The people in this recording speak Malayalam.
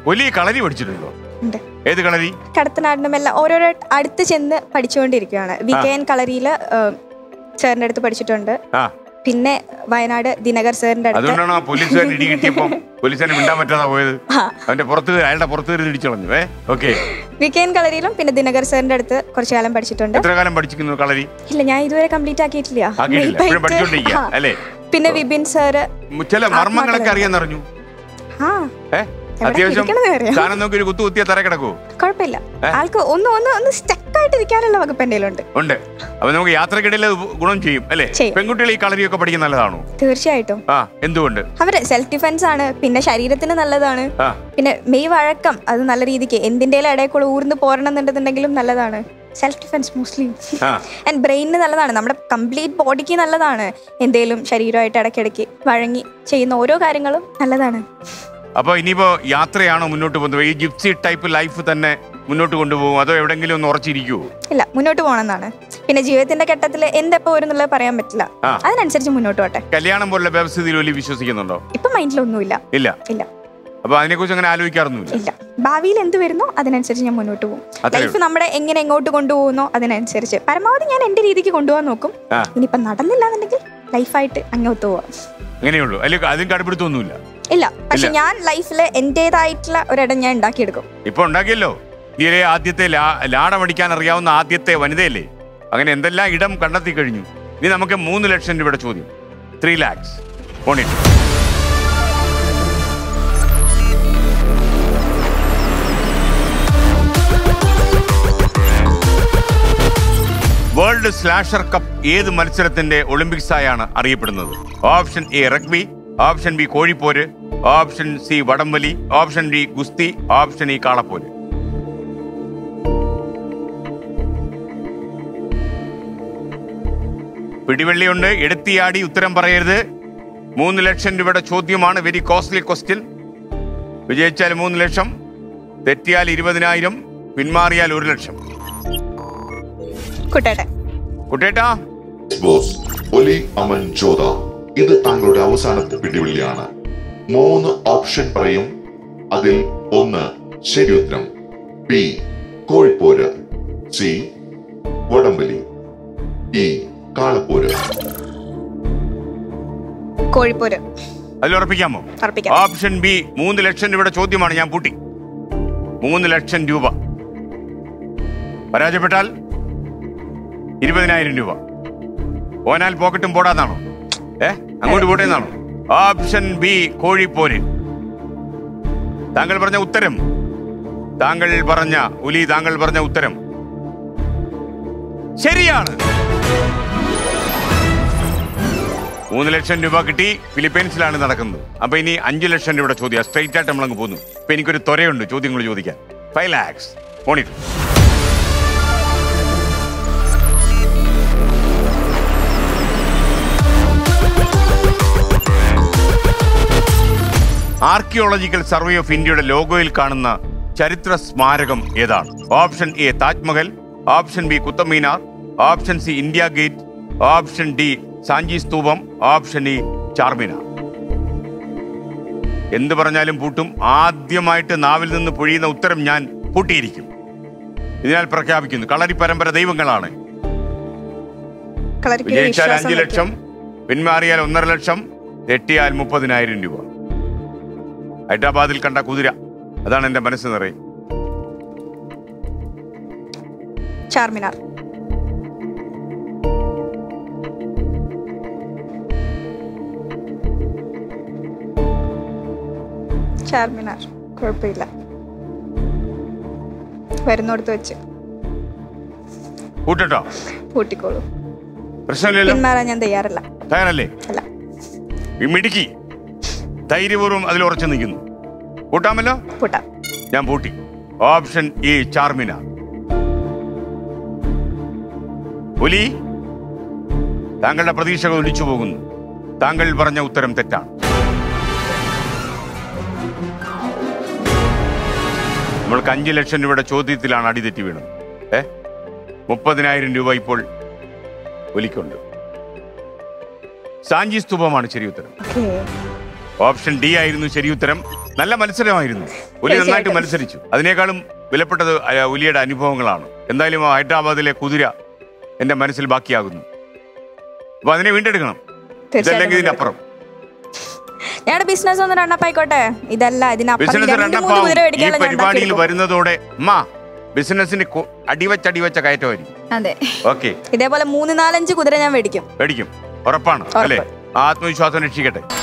ഒലി കളരി പഠിച്ചിട്ടുണ്ടോ ഉണ്ട് ഏത് കളരി കടത്തനാടിനും എല്ലാം ഓരോരോ അടുത്ത് ചെന്ന് പഠിച്ചുകൊണ്ടിരിക്കുകയാണ് വി കെ എൻ കളരിയിൽ സാറിൻ്റെ അടുത്ത് പഠിച്ചിട്ടുണ്ട് ആ പിന്നെ വയനാട് ദിനകർ സാറിൻ്റെ അടുത്ത് അതുകൊണ്ടാണ് ആ പോലീസുകാരൻ ഇടി കിട്ടിയപ്പോ പോലീസുകാരൻ മിണ്ടാൻ പറ്റാതെ പോയത് അവന്റെ പുറത്ത് അയാളുടെ പുറത്ത് കയറി ഇടിച്ചു കളഞ്ഞു ഏ ഓക്കെ വി കെ എൻ കളരിയിലും പിന്നെ ദിനകർ സാറിൻ്റെ അടുത്ത് കുറച്ചു കാലം പഠിച്ചിട്ടുണ്ട് എത്ര കാലം പഠിച്ചിരിക്കുന്നു കളരി ഇല്ല ഞാൻ ഇതുവരെ കംപ്ലീറ്റ് ആക്കിയിട്ടില്ല ആക്കിയിട്ടില്ല Maybe എപ്പോഴും പഠിച്ചോണ്ടിരിക്കുക ആ. അല്ലേ പിന്നെ വിപിൻ സാറ് ചില മർമ്മങ്ങളൊക്കെ അറിയാന്നറിഞ്ഞു ആ ഏ എവിടെ അത്യാവശ്യം ഇരിക്കണമെന്ന് അറിയാം. സാധനം നോക്കി ഒരു കുത്തു കുത്തിയ തറ കിടക്കൂ കുഴപ്പമില്ല ആൾക്ക് ഒന്ന് ഒന്ന് ഒന്ന് സ്റ്റക്കായിട്ട് ഇരിക്കാനുള്ള വകുപ്പ് എൻ്റെ കയ്യിലുണ്ട് ഉണ്ട് അപ്പൊ നമുക്ക് യാത്രക്കിടയിൽ അത് ഗുണം ചെയ്യും അല്ലേ ചെയ്യും. പെൺകുട്ടികൾ ഈ കളരിയൊക്കെ പഠിക്കുന്ന നല്ലതാണോ തീർച്ചയായിട്ടും ആ എന്തുകൊണ്ട് അവര് സെൽഫ് ഡിഫെൻസ് ആണ് പിന്നെ ശരീരത്തിന് നല്ലതാണ് ആ പിന്നെ മെയ് വഴക്കം അത് നല്ല രീതിക്ക് എന്തിൻ്റെ ഇടയിൽ കൂടെ ഊർന്ന് പോരണം എന്നുണ്ടെന്നുണ്ടെങ്കിലും നല്ലതാണ് സെൽഫ് ഡിഫെൻസ് മോസ്റ്റ്ലി ആ ആൻഡ് ബ്രെയിനിന് നല്ലതാണ് നമ്മുടെ കംപ്ലീറ്റ് ബോഡിക്ക് നല്ലതാണ് എന്തേലും ശരീരമായിട്ട് ഇടയ്ക്കിടയ്ക്ക് വഴങ്ങി ചെയ്യുന്ന ഓരോ കാര്യങ്ങളും നല്ലതാണ് അപ്പൊ ഇനിയിപ്പോ യാത്രയാണോ മുന്നോട്ട് പോകുന്നത് ഈ ജിപ്സി ടൈപ്പ് ലൈഫ് തന്നെ മുന്നോട്ട് കൊണ്ടുപോകും അതോ എവിടെങ്കിലും ഒന്ന് ഉറച്ചിരിക്കുവോ ഇല്ല മുന്നോട്ട് പോകണമെന്നാണ് പിന്നെ ജീവിതത്തിന്റെ ഘട്ടത്തിൽ എന്തെപ്പോ വരും എന്നുള്ളത് പറയാൻ പറ്റില്ല ആ. അതിനനുസരിച്ച് മുന്നോട്ട് പോട്ടെ കല്യാണം പോലുള്ള വ്യവസ്ഥിതിയിൽ വലിയ വിശ്വസിക്കുന്നുണ്ടോ ഇപ്പൊ മൈൻഡിലൊന്നുമില്ല ഇല്ല ഇല്ല അപ്പൊ അതിനെക്കുറിച്ച് അങ്ങനെ ആലോചിക്കാറൊന്നുമില്ല ഇല്ല ഭാവിയിൽ എന്ത് വരുന്നോ അതിനനുസരിച്ച് ഞാൻ മുന്നോട്ട് പോകും അത്രേ ലൈഫ് നമ്മുടെ എങ്ങനെ എങ്ങോട്ട് കൊണ്ടുപോകുന്നോ അതിനനുസരിച്ച് പരമാവധി ഞാൻ എന്റെ രീതിക്ക് കൊണ്ടുപോകാൻ നോക്കും ആ. ഇനിയിപ്പം നടന്നില്ല എന്നുണ്ടെങ്കിൽ ലൈഫായിട്ട് അങ്ങോട്ട് പോവാം അങ്ങനെയുള്ളൂ അല്ലെങ്കിൽ അതിന് കടുപ്പിടുത്തൊന്നുമില്ല ഇല്ല പക്ഷെ ഞാൻ ലൈഫിൽ എന്റേതായിട്ടുള്ള ഒരിടം ഞാൻ ഉണ്ടാക്കിയെടുക്കും ഇപ്പൊ ഉണ്ടാക്കിയല്ലോ ഇതിലെ ആദ്യത്തെ ലാ- ലാടമടിക്കാൻ അറിയാവുന്ന ആദ്യത്തെ വനിതയല്ലേ അങ്ങനെ എന്തെല്ലാം ഇടം കണ്ടെത്തി കഴിഞ്ഞു ഇനി നമുക്ക് മൂന്ന് ലക്ഷം രൂപയുടെ ചോദ്യം ത്രീ ലാക്സ് ഓണിട്ട് വേൾഡ് സ്ലാഷർ കപ്പ് ഏത് മത്സരത്തിന്റെ ഒളിമ്പിക്സ് ആയാണ് അറിയപ്പെടുന്നത് option A rugby option B കോഴിപ്പോര് ഓപ്ഷൻ സി വടംവലി ഓപ്ഷൻ ഡി ഗുസ്തി ഓപ്ഷൻ ഇ കാളപ്പോര് പിടിവള്ളിയുണ്ട് എടുത്തിയാടി ഉത്തരം പറയരുത് മൂന്ന് ലക്ഷം രൂപയുടെ ചോദ്യമാണ് വെരി കോസ്റ്റ്ലി ക്വസ്റ്റ്യൻ വിജയിച്ചാൽ മൂന്ന് ലക്ഷം തെറ്റിയാൽ ഇരുപതിനായിരം പിന്മാറിയാൽ ഒരു ലക്ഷം കുട്ടേട്ടെ കുട്ടേട്ടാ ബോസ് ഒലി അമൻ ജോത ഇത് താങ്കളുടെ അവസാനത്തെ പിടിവള്ളിയാണ് മൂന്ന് ഓപ്ഷൻ പറയും അതിൽ ഒന്ന് ശരി ഉത്തരം ബി കോഴിപ്പോര് സി വടംവലി ഇ കാളപ്പോര് കോഴിപ്പോര് അതിൽ ഉറപ്പിക്കാമോ ഉറപ്പിക്കാം ഓപ്ഷൻ ബി മൂന്ന് ലക്ഷം രൂപയുടെ ചോദ്യമാണ് ഞാൻ പൂട്ടി മൂന്ന് ലക്ഷം രൂപ പരാജയപ്പെട്ടാൽ ഇരുപതിനായിരം രൂപ പോനാൽ പോക്കറ്റും പോടാന്നാണോ ഏ അങ്ങോട്ട് പോട്ടെ എന്നാണോ ഓപ്ഷൻ ബി കോഴിപ്പോര് താങ്കൾ പറഞ്ഞ ഉത്തരം താങ്കൾ പറഞ്ഞ ഉലി താങ്കൾ പറഞ്ഞ ഉത്തരം ശരിയാണ് മൂന്ന് ലക്ഷം രൂപ കിട്ടി ഫിലിപ്പീൻസിലാണ് നടക്കുന്നത് അപ്പൊ ഇനി അഞ്ചു ലക്ഷം രൂപയുടെ ചോദ്യം സ്ട്രൈറ്റ് ആയിട്ട് നമ്മളങ്ങ് പോകുന്നു ഇപ്പൊ എനിക്കൊരു ത്വരയുണ്ട് ചോദ്യങ്ങൾ ചോദിക്കാൻ five lakhs monitor archaeological survey of ഇന്ത്യയുടെ ലോഗോയിൽ കാണുന്ന ചരിത്ര സ്മാരകം ഏതാണ് option A Taj Mahal option B Qutub Minar option C India Gate option D Sanchi സ്തൂപം ഓപ്ഷൻ ഇ ചാർമിനാർ എന്ത് പറഞ്ഞാലും പൂട്ടും ആദ്യമായിട്ട് നാവിൽ നിന്ന് പൊഴിയുന്ന ഉത്തരം ഞാൻ പൂട്ടിയിരിക്കും ഇതിനാൽ പ്രഖ്യാപിക്കുന്നു കളരി പരമ്പര ദൈവങ്ങളാണ് കളരിക്ക് വിജയിച്ചാൽ വിശ്വാസം അഞ്ചു ലക്ഷം പിന്മാറിയാൽ ഒന്നര ലക്ഷം തെറ്റിയാൽ മുപ്പതിനായിരം രൂപ ഹൈദരാബാദിൽ കണ്ട കുതിര അതാണ് എന്റെ മനസ്സ് നിറയെ ചാർമിനാർ ചാർമിനാർ കുഴപ്പമില്ല വരുന്നോടത്ത് വെച്ച് കൂട്ടട്ടോ പൂട്ടിക്കോളൂ പ്രശ്നമില്ലല്ലോ പിന്മാറാൻ ഞാൻ തയ്യാറല്ല തയ്യാറല്ലേ അല്ല ഈ മിടുക്കി ധൈര്യപൂർവ്വം അതിൽ ഉറച്ചു നിൽക്കുന്നു കൂട്ടാമല്ലോ പൂട്ടാം ഞാൻ പൂട്ടി ഓപ്ഷൻ എ ചാർമിന പുലി താങ്കളുടെ പ്രതീക്ഷകൾ ഒലിച്ചു പോകുന്നു താങ്കൾ പറഞ്ഞ ഉത്തരം തെറ്റാണ് നമ്മൾക്ക് അഞ്ചു ലക്ഷം രൂപയുടെ ചോദ്യത്തിലാണ് അടിതെറ്റി വീണത് ഏ മുപ്പതിനായിരം രൂപ ഇപ്പോൾ ഒലിക്കുണ്ട് സാഞ്ചി സ്തൂപമാണ് ശരി ഉത്തരം ഓക്കേ ഓപ്ഷൻ ഡി ആയിരുന്നു ശരി ഉത്തരം നല്ല മത്സരമായിരുന്നു ഒലി നന്നായിട്ട് തീർച്ചയായിട്ടും. മത്സരിച്ചു അതിനേക്കാളും വിലപ്പെട്ടത് അയ- ഒലിയുടെ അനുഭവങ്ങളാണ് എന്തായാലും ആ ഹൈദരാബാദിലെ കുതിര എന്റെ മനസ്സിൽ ബാക്കിയാകുന്നു അപ്പൊ അതിനെ വീണ്ടെടുക്കണം ഇതല്ലെങ്കിൽ ഇതിന്റെ അപ്പുറം ഞങ്ങളുടെ ബിസിനസ് ഒന്ന് റണ്ണപ്പ് ആയിക്കോട്ടെ ഇതല്ല ഇതിനപ്പുറം ബിസിനസ് രണ്ട് മൂന്ന് രണ്ടപ്പാവും കുതിര ഈ മേടിക്കാനുള്ള ഞാൻ പരിപാടിയിൽ ഉണ്ടാക്കിയെടുക്കും. വരുന്നതോടെ അമ്മ ബിസിനസിന് കൊ- അടിവച്ചടിവച്ച കയറ്റമായിരിക്കും അതെ ഓക്കെ ഇതേപോലെ മൂന്ന് നാലഞ്ച് കുതിര ഞാൻ മേടിക്കും മേടിക്കും ഉറപ്പാണ് അല്ലേ ഉറപ്പ്. ആ ആത്മവിശ്വാസം രക്ഷിക്കട്ടെ